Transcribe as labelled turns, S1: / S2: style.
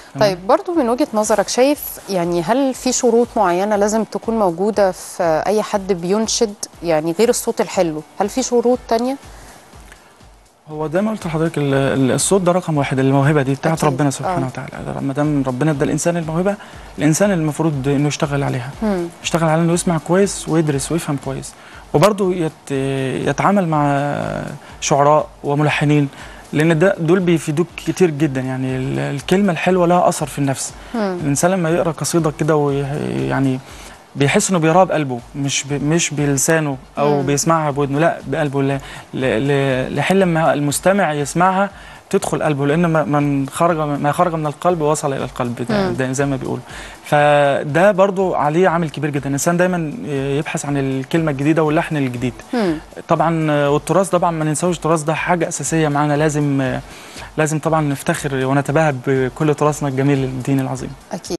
S1: طيب برضو من وجهة نظرك شايف يعني هل في شروط معينة لازم تكون موجودة في أي حد بينشد يعني غير الصوت الحلو هل في شروط تانية؟
S2: هو زي ما قلت لحضرتك ال- ال- الصوت ده رقم واحد الموهبه دي بتاعت
S1: أكيد.
S2: ربنا سبحانه
S1: آه.
S2: وتعالى ما دام ربنا ادى الانسان الموهبه الانسان المفروض انه يشتغل عليها
S1: مم.
S2: يشتغل على انه يسمع كويس ويدرس ويفهم كويس وبرضه يت يتعامل مع شعراء وملحنين لان ده دول بيفيدوك كتير جدا يعني ال- الكلمه الحلوه لها اثر في النفس
S1: مم.
S2: الانسان لما يقرا قصيده كده ويعني بيحس انه بيقراها بقلبه مش ب... مش بلسانه او
S1: مم.
S2: بيسمعها بودنه لا بقلبه ل... ل... ل... لحين لما المستمع يسمعها تدخل قلبه لان ما- من خرج ما خرج من القلب وصل الى القلب ده,
S1: مم.
S2: ده زي ما بيقولوا فده برضو عليه عامل كبير جدا الانسان دايما يبحث عن الكلمه الجديده واللحن الجديد
S1: مم.
S2: طبعا والتراث طبعا ما ننساوش التراث ده حاجه اساسيه معانا لازم لازم طبعا نفتخر ونتباهى بكل تراثنا الجميل الديني العظيم
S1: أكيد